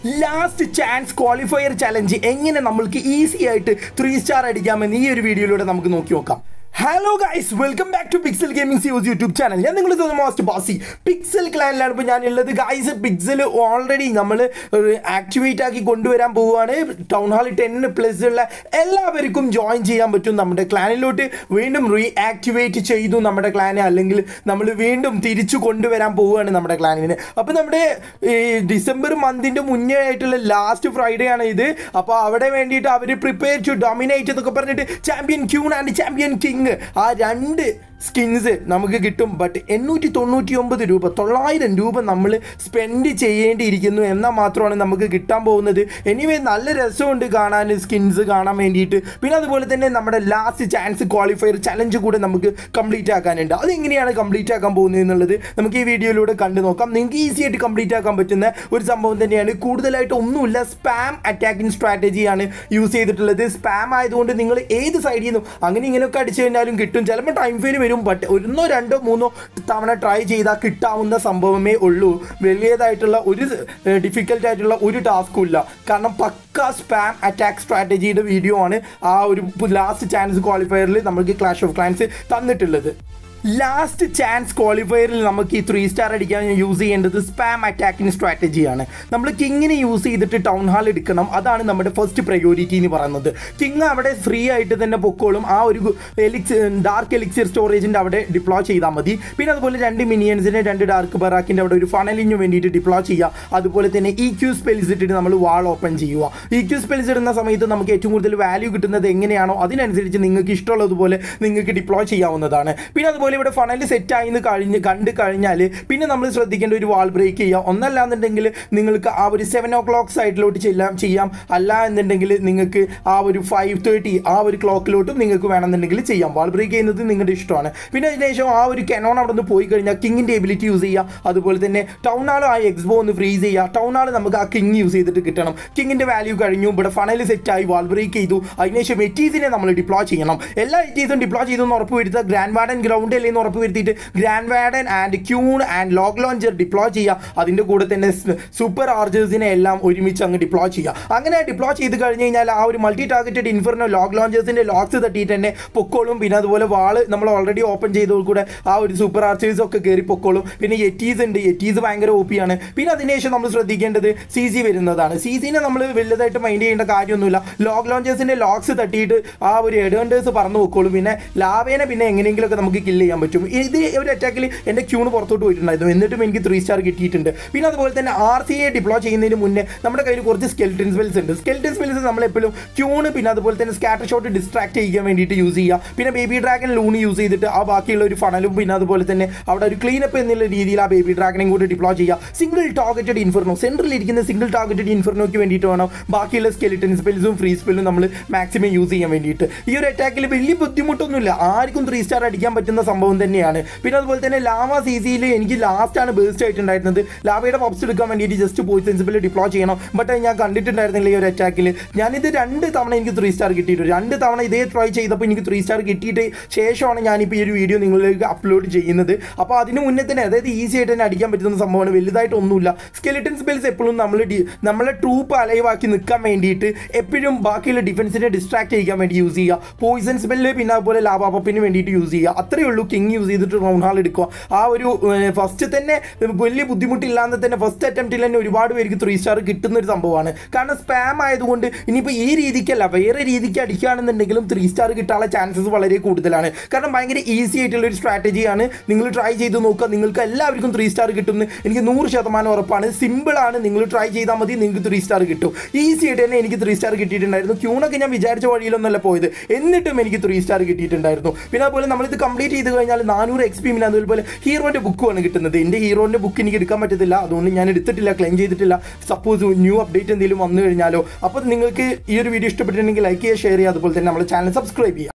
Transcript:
last chance qualifier challenge എങ്ങനെ നമ്മൾക്ക് easy ആയിട്ട് ത്രീ സ്റ്റാർ അടിക്കാമെന്ന് ഈ ഒരു വീഡിയോയിലൂടെ നമുക്ക് നോക്കി നോക്കാം hello guys welcome back to pixel gaming Zeos YouTube channel ഞാൻ നിങ്ങൾ മോസ്റ്റ് ബാസി പിക്സൽ ക്ലാനിലാണ് ഇപ്പോൾ ഞാൻ ഉള്ളത് ഗൈസ് പിക്സൽ ഓൾറെഡി നമ്മൾ ആക്ടിവേറ്റ് ആക്കി കൊണ്ടുവരാൻ പോവുകയാണ് ടൗൺ ഹാൾ ടെൻ പ്ലസ് ഉള്ള എല്ലാവർക്കും ജോയിൻ ചെയ്യാൻ പറ്റും നമ്മുടെ ക്ലാനിലോട്ട് വീണ്ടും റീ ആക്ടിവേറ്റ് ചെയ്തു നമ്മുടെ ക്ലാനെ അല്ലെങ്കിൽ നമ്മൾ വീണ്ടും തിരിച്ചു കൊണ്ടുവരാൻ പോവുകയാണ് നമ്മുടെ ക്ലാനിന് അപ്പോൾ നമ്മുടെ ഈ ഡിസംബർ മന്തിൻ്റെ മുന്നേ ആയിട്ടുള്ള ലാസ്റ്റ് ഫ്രൈഡേ ആണ് ഇത് അപ്പോൾ അവിടെ വേണ്ടിയിട്ട് അവർ പ്രിപ്പയർ ടു ഡൊമിനേറ്റ് എന്നൊക്കെ പറഞ്ഞിട്ട് champion queen and champion king ആ രണ്ട് സ്കിൻസ് നമുക്ക് കിട്ടും ബട്ട് എണ്ണൂറ്റി തൊണ്ണൂറ്റി ഒമ്പത് രൂപ തൊള്ളായിരം രൂപ നമ്മൾ സ്പെൻഡ് ചെയ്യേണ്ടിയിരിക്കുന്നു എന്നാൽ മാത്രമാണ് നമുക്ക് കിട്ടാൻ പോകുന്നത് എനിവേ നല്ല രസമുണ്ട് കാണാൻ സ്കിൻസ് കാണാൻ വേണ്ടിയിട്ട് പിന്നെ അതുപോലെ തന്നെ നമ്മുടെ ലാസ്റ്റ് ചാൻസ് ക്വാളിഫയർ ചലഞ്ച് കൂടെ നമുക്ക് കംപ്ലീറ്റ് ആക്കാനുണ്ട് അതെങ്ങനെയാണ് കംപ്ലീറ്റ് ആക്കാൻ പോകുന്നത് എന്നുള്ളത് നമുക്ക് ഈ വീഡിയോയിലൂടെ കണ്ടു നോക്കാം നിങ്ങൾക്ക് ഈസി ആയിട്ട് കംപ്ലീറ്റ് ആക്കാൻ പറ്റുന്ന ഒരു സംഭവം തന്നെയാണ് കൂടുതലായിട്ട് ഒന്നുമില്ല സ്പാം അറ്റാക്കിംഗ് സ്ട്രാറ്റജിയാണ് യൂസ് ചെയ്തിട്ടുള്ളത് സ്പാം ആയതുകൊണ്ട് നിങ്ങൾ ഏത് സൈഡിൽ നിന്നും അങ്ങനെ ഇങ്ങനെയൊക്കെ അടിച്ചു കഴിഞ്ഞാലും കിട്ടും ചിലപ്പോൾ ടൈം ഫെയിൽ വരും ബട്ട് ഒന്നോ രണ്ടോ മൂന്നോ തവണ ട്രൈ ചെയ്താൽ കിട്ടാവുന്ന സംഭവമേ ഉള്ളൂ വലിയതായിട്ടുള്ള ഒരു ഡിഫിക്കൽട്ട് ആയിട്ടുള്ള ഒരു ടാസ്കും ഇല്ല കാരണം പക്ക സ്പാം അറ്റാക്ക് സ്ട്രാറ്റജിയുടെ വീഡിയോ ആണ് ആ ഒരു ലാസ്റ്റ് ചാൻസ് ക്വാളിഫയറിൽ നമുക്ക് ക്ലാഷ് ഓഫ് ക്ലാൻസ് തന്നിട്ടുള്ളത് ലാസ്റ്റ് ചാൻസ് ക്വാളിഫയറിൽ നമുക്ക് ഈ ത്രീ സ്റ്റാർ അടിക്കാൻ യൂസ് ചെയ്യേണ്ടത് സ്പാം അറ്റാക്കിംഗ് സ്ട്രാറ്റജിയാണ് നമ്മൾ കിങ്ങിനെ യൂസ് ചെയ്തിട്ട് ടൗൺ ഹാൾ എടുക്കണം അതാണ് നമ്മുടെ ഫസ്റ്റ് പ്രയോറിറ്റി എന്ന് പറയുന്നത് കിങ് അവിടെ ഫ്രീ ആയിട്ട് തന്നെ പൊക്കോളും ആ ഒരു എലിക്സ് ഡാർക്ക് എലിക്സിയർ സ്റ്റോറേജിൻ്റെ അവിടെ ഡിപ്ലോ ചെയ്താൽ മതി പിന്നെ അതുപോലെ രണ്ട് മിനിയൻസിനെ രണ്ട് ഡാർക്ക് ബറാക്കിൻ്റെ അവിടെ ഒരു ഫണലിന് വേണ്ടിയിട്ട് ഡിപ്ലോ ചെയ്യുക അതുപോലെ തന്നെ ഇ ക്യൂ സ്പെൽസ് ഇട്ടിട്ട് നമ്മൾ വാൾ ഓപ്പൺ ചെയ്യുക ഇ ക്യൂ സ്പെൽസ് ഇടുന്ന സമയത്ത് നമുക്ക് ഏറ്റവും കൂടുതൽ വാല്യൂ കിട്ടുന്നത് എങ്ങനെയാണോ അതിനനുസരിച്ച് നിങ്ങൾക്ക് ഇഷ്ടമുള്ളതുപോലെ നിങ്ങൾക്ക് ഡിപ്ലോ ചെയ്യാവുന്നതാണ് പിന്നെ അതുപോലെ ഇവിടെ ഫണൽ സെറ്റ് ആയി എന്ന് കഴിഞ്ഞ് കണ്ട് കഴിഞ്ഞാൽ പിന്നെ നമ്മൾ ശ്രദ്ധിക്കേണ്ട ഒരു വാൾ ബ്രേക്ക് ചെയ്യുക ഒന്നല്ലാന്നുണ്ടെങ്കിൽ നിങ്ങൾക്ക് ആ ഒരു സെവൻ ഓ ക്ലോക്ക് സൈഡിലോട്ട് ചെല്ലാം ചെയ്യാം അല്ല എന്നുണ്ടെങ്കിൽ നിങ്ങൾക്ക് ആ ഒരു ഫൈവ് തേർട്ടി ആ ഒരു ക്ലോക്കിലോട്ടും നിങ്ങൾക്ക് വേണമെന്നുണ്ടെങ്കിൽ ചെയ്യാം വാൾ ബ്രേക്ക് ചെയ്യുന്നത് നിങ്ങളുടെ ഇഷ്ടമാണ് പിന്നെ അതിനുശേഷം ആ ഒരു കെനോൺ അവിടെ നിന്ന് പോയി കഴിഞ്ഞാൽ കിങ്ങിൻ്റെ എബിലിറ്റി യൂസ് ചെയ്യുക അതുപോലെ തന്നെ ടൗൺ ആൾ ആ എക്സ്ബോ ഒന്ന് ഫ്രീസ് ചെയ്യുക ടൗൺ ആൾ നമുക്ക് ആ കിങ് യൂസ് ചെയ്തിട്ട് കിട്ടണം കിങ്ങിൻ്റെ വാല്യൂ കഴിഞ്ഞു ഇവിടെ ഫണൽ സെറ്റായി വാൾ ബ്രേക്ക് ചെയ്തു അതിനുശേഷം എറ്റീസിനെ നമ്മൾ ഡിപ്ലോ ചെയ്യണം എല്ലാ എറ്റീസും ഡിപ്ലോ ചെയ്തെന്ന് ഉറപ്പ് വരുത്തുക ഗ്രാൻഡ് വാർഡൻ ഗ്രൗണ്ട് അല്ലേ എന്ന് ഉറപ്പ് വരുത്തിയിട്ട് grand warden and queen and log launcher deploy ചെയ്യുക അതിൻ്റെ കൂടെ തന്നെ സൂപ്പർ ആർജേഴ്സിനെ എല്ലാം ഒരുമിച്ച് അങ്ങ് ഡിപ്ലോ ചെയ്യുക അങ്ങനെ ഡിപ്ലോ ചെയ്ത് കഴിഞ്ഞ് കഴിഞ്ഞാൽ ആ ഒരു മൾട്ടി ടാർഗറ്റഡ് ഇൻഫർനോ ലോഗ് ലോഞ്ചേഴ്സിൻ്റെ ലോക്സ് തട്ടിയിട്ട് തന്നെ പൊക്കോളും പിന്നെ അതുപോലെ വാള് നമ്മൾ ഓൾറെഡി ഓപ്പൺ ചെയ്തോൾ കൂടെ ആ ഒരു സൂപ്പർ ആർച്ചേഴ്സ് ഒക്കെ കയറി പൊക്കോളും പിന്നെ എറ്റീസ് ഉണ്ട് എറ്റീസ് ഭയങ്കര ഓപ്പിയാണ് പിന്നെ അതിനുശേഷം നമ്മൾ ശ്രദ്ധിക്കേണ്ടത് സി സി വരുന്നതാണ് സി സിനെ നമ്മൾ വലുതായിട്ട് മൈൻഡ് ചെയ്യേണ്ട കാര്യമൊന്നുമില്ല ലോഗ് ലോഞ്ചേഴ്സിൻ്റെ ലോക്സ് തട്ടിയിട്ട് ആ ഒരു എഡേണ്ടേഴ്സ് പറന്നു പൊക്കോളും പിന്നെ ലാവേനെ പിന്നെ എങ്ങനെയെങ്കിലുമൊക്കെ നമുക്ക് കില്ല് ചെയ്യാൻ പറ്റും ഇത് ഒരു അറ്റാക്കിൽ എൻ്റെ ക്യൂണ് പുറത്തോട്ട് പോയിട്ടുണ്ടായിരുന്നു എന്നിട്ടും എനിക്ക് ത്രീ സ്റ്റാർ കിട്ടിയിട്ടുണ്ട് പിന്നെ അതുപോലെ തന്നെ ആർ സി എ ഡിപ്ലോ ചെയ്യുന്നതിന് മുന്നേ നമ്മുടെ കയ്യിൽ കുറച്ച് സ്കെൽറ്റൻ സ്പെൽസ് ഉണ്ട് സ്കെൽറ്റൻ സ്പെൽസ് നമ്മൾ എപ്പോഴും ക്യൂണ് പിന്നെ അതുപോലെ തന്നെ സ്കാറ്റർ ഷോട്ട് ഡിസ്ട്രാക്ട് ചെയ്യാൻ വേണ്ടിയിട്ട് യൂസ് ചെയ്യുക പിന്നെ ബേബി ഡ്രാഗൺ ലൂണ് യൂസ് ചെയ്തിട്ട് ആ ബാക്കിയുള്ള ഒരു ഫണലും പിന്നെ അതുപോലെ തന്നെ അവിടെ ഒരു ക്ലീനപ്പ് എന്നുള്ള രീതിയിൽ ആ ബേബി ഡ്രാഗണയും കൂടി ഡിപ്ലോ ചെയ്യുക സിംഗിൾ ടാർഗറ്റഡ് ഇൻഫർനോ സെൻട്രൽ ഇരിക്കുന്ന സിംഗിൾ ടാർഗറ്റഡ് ഇൻഫർനോയ്ക്ക് വേണ്ടിയിട്ട് വേണം ബാക്കിയുള്ള സ്കെലിറ്റൻ സ്പെൽസും ഫ്രീ സ്പെല്ലും നമ്മൾ മാക്സിമം യൂസ് ചെയ്യാൻ വേണ്ടിയിട്ട് ഈ ഒരു അറ്റാക്കിൽ വലിയ ബുദ്ധിമുട്ടൊന്നുമില്ല ആർക്കും ത്രീ സ്റ്റാർ അടിക്കാൻ പറ്റുന്ന സംഭവം തന്നെയാണ് പിന്നെ അതുപോലെ തന്നെ ലാവ സി സിയിൽ എനിക്ക് ലാസ്റ്റാണ് ബേസ്റ്റ് ആയിട്ടുണ്ടായിരുന്നത് ലാവയുടെ പപ്സ് എടുക്കാൻ വേണ്ടിയിട്ട് ജസ്റ്റ് പോയി സെൻസിബിൾ ഡിപ്ലോ ചെയ്യണം ബട്ട് ഞാൻ കണ്ടിട്ടുണ്ടായിരുന്നില്ല ഈ ഒരു അറ്റാക്കിൽ ഞാനിത് രണ്ട് തവണ എനിക്ക് ത്രീ സ്റ്റാർ കിട്ടിയിട്ടുണ്ട് രണ്ട് തവണ ഇതേ ട്രൈ ചെയ്തപ്പോൾ എനിക്ക് ത്രീ സ്റ്റാർ കിട്ടിയിട്ട് ശേഷമാണ് ഞാനിപ്പോൾ ഈ ഒരു വീഡിയോ നിങ്ങളിലേക്ക് അപ്ലോഡ് ചെയ്യുന്നത് അപ്പോൾ അതിന് മുന്നേ തന്നെ അതായത് ഈസി ആയിട്ട് തന്നെ അടിക്കാൻ പറ്റുന്ന സംഭവമാണ് വലുതായിട്ട് ഒന്നുമില്ല സ്കെലിറ്റൻ സ്പെൽസ് എപ്പോഴും നമ്മൾ ഡി നമ്മളെ ട്രൂപ്പ് അലൈവാക്കി നിൽക്കാൻ വേണ്ടിയിട്ട് എപ്പോഴും ബാക്കിയുള്ള ഡിഫൻസിനെ ഡിസ്ട്രാക്ട് ചെയ്യാൻ വേണ്ടി യൂസ് ചെയ്യുക പോയിസൺ സ്പെല്ല് പിന്നെ അതുപോലെ ലാവാപ്പപ്പിന് വേണ്ടിയിട്ട് യൂസ് ചെയ്യുക അത്രയേ ഉള്ളൂ കിങ് യൂസ് ചെയ്തിട്ട് റൗണ്ട് ഹാൾ എടുക്കുക ആ ഒരു ഫസ്റ്റ് തന്നെ വലിയ ബുദ്ധിമുട്ടില്ലാതെ തന്നെ ഫസ്റ്റ് അറ്റംപ്റ്റിൽ തന്നെ ഒരുപാട് പേർക്ക് ത്രീ സ്റ്റാർ കിട്ടുന്ന ഒരു സംഭവമാണ് കാരണം സ്പാം ആയതുകൊണ്ട് ഇനിയിപ്പോൾ ഈ രീതിക്കല്ല വേറെ രീതിക്ക് അടിക്കുകയാണെന്നുണ്ടെങ്കിലും ത്രീ സ്റ്റാർ കിട്ടാനുള്ള ചാൻസസ് വളരെ കൂടുതലാണ് കാരണം ഭയങ്കര ഈസി ആയിട്ടുള്ള ഒരു സ്ട്രാറ്റജിയാണ് നിങ്ങൾ ട്രൈ ചെയ്ത് നോക്കുക നിങ്ങൾക്ക് എല്ലാവർക്കും ത്രീ സ്റ്റാർ കിട്ടുമെന്ന് എനിക്ക് നൂറ് ശതമാനം ഉറപ്പാണ് സിമ്പിളാണ് നിങ്ങൾ ട്രൈ ചെയ്താൽ മതി നിങ്ങൾക്ക് ത്രീ സ്റ്റാർ കിട്ടും ഈസി ആയിട്ട് തന്നെ എനിക്ക് ത്രീ സ്റ്റാർ കിട്ടിയിട്ടുണ്ടായിരുന്നു ക്യൂണൊക്കെ ഞാൻ വിചാരിച്ച വഴിയിലൊന്നല്ല പോയത് എന്നിട്ടും എനിക്ക് ത്രീ സ്റ്റാർ കിട്ടിയിട്ടുണ്ടായിരുന്നു പിന്നെ അതുപോലെ നമ്മളിത് കംപ്ലീറ്റ് ചെയ്ത് കഴിഞ്ഞാൽ നാനൂറ് എക്സ് പി പിന്നെ അതുപോലെ ഹീറോൻ്റെ ബുക്കുമാണ് കിട്ടുന്നത് എൻ്റെ ഹീറോൻ്റെ ബുക്ക് എനിക്ക് എടുക്കാൻ പറ്റത്തില്ല അതുകൊണ്ട് ഞാൻ എടുത്തിട്ടില്ല ക്ലെയിം ചെയ്തിട്ടില്ല സപ്പോസ് ന്യൂ അപ്ഡേറ്റ് എന്തെങ്കിലും വന്നു കഴിഞ്ഞാലോ അപ്പോൾ നിങ്ങൾക്ക് ഈ ഒരു വീഡിയോ ഇഷ്ടപ്പെട്ടിട്ടുണ്ടെങ്കിൽ ലൈക്ക് ചെയ്യുക ഷെയർ ചെയ്യുക അതുപോലെ തന്നെ നമ്മുടെ ചാനൽ സബ്സ്ക്രൈബ് ചെയ്യുക